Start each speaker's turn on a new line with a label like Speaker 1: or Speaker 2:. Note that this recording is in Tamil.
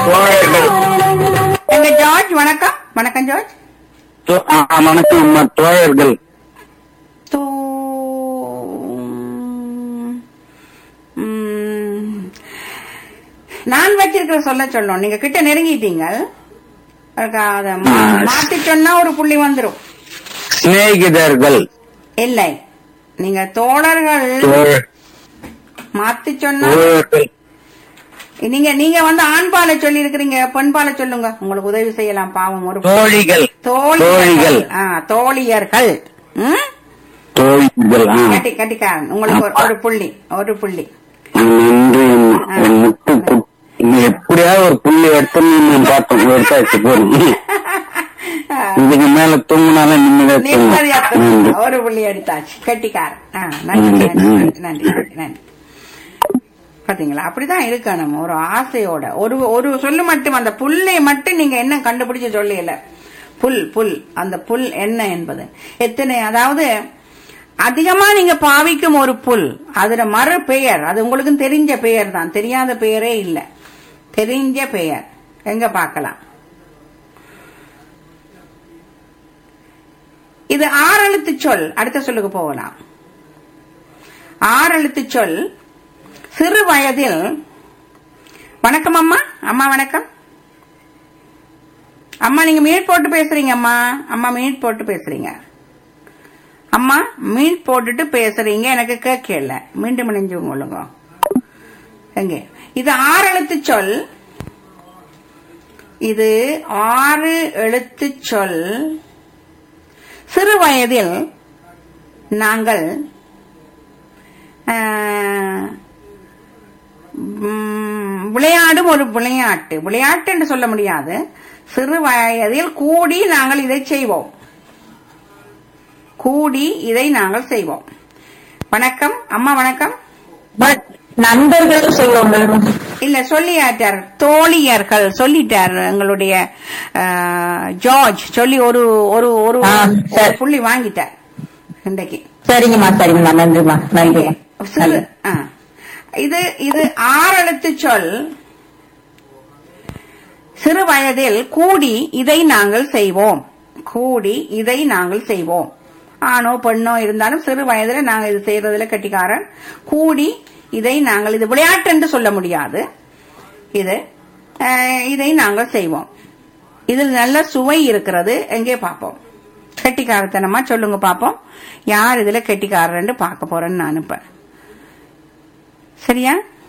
Speaker 1: தோழர்கள்
Speaker 2: எங்க ஜார்ஜ் வணக்கம் வணக்கம் ஜார்ஜ்
Speaker 1: தோ- ஆ, வணக்கம் அம்மா தோழர்கள்
Speaker 2: தோ ம். நான் வச்சிருக்கிற சொல்ல சொல்லணும் நீங்க கிட்ட நெருங்கிட்டீங்க அதுக்கு அத மா- மாத்தி சொன்னா ஒரு புள்ளி வந்துரும்
Speaker 1: சிநேகிதர்கள்
Speaker 2: இல்லை நீங்க தோழர்கள்
Speaker 1: தோழ-
Speaker 2: மாத்தி சொன்னா
Speaker 1: தோழர்கள்
Speaker 2: நீங்க நீங்க வந்து ஆண் பாலை சொல்லி இருக்கிறீங்க பெண் பாலை சொல்லுங்க உங்களுக்கு உதவி செய்யலாம் பாவம் ஒரு
Speaker 1: தோழிகள்
Speaker 2: தோழியர்கள்
Speaker 1: தோழிகள்
Speaker 2: ஆ, தோழியர்கள் ம்?
Speaker 1: தோழிகள் ஆ.
Speaker 2: கட்டி கட்டிக்காரன் உங்களுக்கு ஒரு- ஒரு புள்ளி ஒரு புள்ளி
Speaker 1: நன்றி அம்மா.
Speaker 2: ஆ.
Speaker 1: என் முத்து கு- இன்னும் எப்படியாவது ஒரு புள்ளி எடுத்தோம்னு பார்த்தோம் எடுத்தாச்சு போதும் இதுக்கு மேல தூங்கினாலும் நிம்மதியா
Speaker 2: நிம்மதியா
Speaker 1: தூங்கும் நன்றி
Speaker 2: தூங்குங்க. ஒரு புள்ளி எடுத்தாச்சு கட்டிக்காரன் ஆ, நன்றி நன்றி நன்றி நன்றி நன்றி நன்றி பாத்தீங்களா அப்படிதான் இருக்கணும் ஒரு ஆசையோட ஒரு ஒரு சொல்லு மட்டும் அந்த புல்லை மட்டும் நீங்க என்ன கண்டுபிடிச்சு சொல்லல புல் புல் அந்த புல் என்ன என்பது எத்தனை அதாவது அதிகமா நீங்க பாவிக்கும் ஒரு புல் அதுல மறு பெயர் அது உங்களுக்கு தெரிஞ்ச பெயர் தான் தெரியாத பெயரே இல்ல தெரிஞ்ச பெயர் எங்க பார்க்கலாம் இது ஆறெழுத்து சொல் அடுத்த சொல்லுக்கு போகலாம் ஆறெழுத்து சொல் சிறு வயதில் வணக்கம் அம்மா அம்மா வணக்கம் அம்மா நீங்க மீட் போட்டு பேசுறீங்க அம்மா அம்மா மீட் போட்டு பேசுறீங்க அம்மா மீட் போட்டுட்டு பேசுறீங்க எனக்கு கேட்கல மீண்டும் இணைஞ்சு கொள்ளுங்க எங்க இது ஆறு எழுத்து சொல் இது ஆறு எழுத்து சொல் சிறு வயதில் நாங்கள் ஆஹ், உம், விளையாடும் ஒரு விளையாட்டு விளையாட்டு என்று சொல்ல முடியாது சிறு வயதில் கூடி நாங்கள் இதை செய்வோம் கூடி இதை நாங்கள் செய்வோம் வணக்கம் அம்மா வணக்கம்
Speaker 3: நண்பர்கள் சொல்லுவோம்
Speaker 2: இல்ல சொல்லியாட்டார் தோழியர்கள் சொல்லிட்டார் எங்களுடைய ஆஹ், ஜார்ஜ் சொல்லி ஒரு ஒரு ஒரு
Speaker 3: ஆ, சரி.
Speaker 2: ஒரு புள்ளி வாங்கிட்டார் இன்றைக்கு
Speaker 3: சரிங்கம்மா சரிங்கம்மா நன்றிம்மா நன்றிம்மா
Speaker 2: சிறு ஆ. இது இது ஆறெழுத்து சொல் சிறு வயதில் கூடி இதை நாங்கள் செய்வோம் கூடி இதை நாங்கள் செய்வோம் ஆணோ பெண்ணோ இருந்தாலும் சிறு வயதுல நாங்க இது செய்யறதுல கட்டிக்காரன் கூடி இதை நாங்கள் இது விளையாட்டு என்று சொல்ல முடியாது இது அஹ், இதை நாங்கள் செய்வோம் இதில் நல்ல சுவை இருக்கிறது எங்கே பார்ப்போம் கெட்டிக்காரத்தனமா சொல்லுங்க பார்ப்போம் யார் இதுல கெட்டிக்காரன்னு பார்க்க போறேன்னு நான் இப்ப சரியா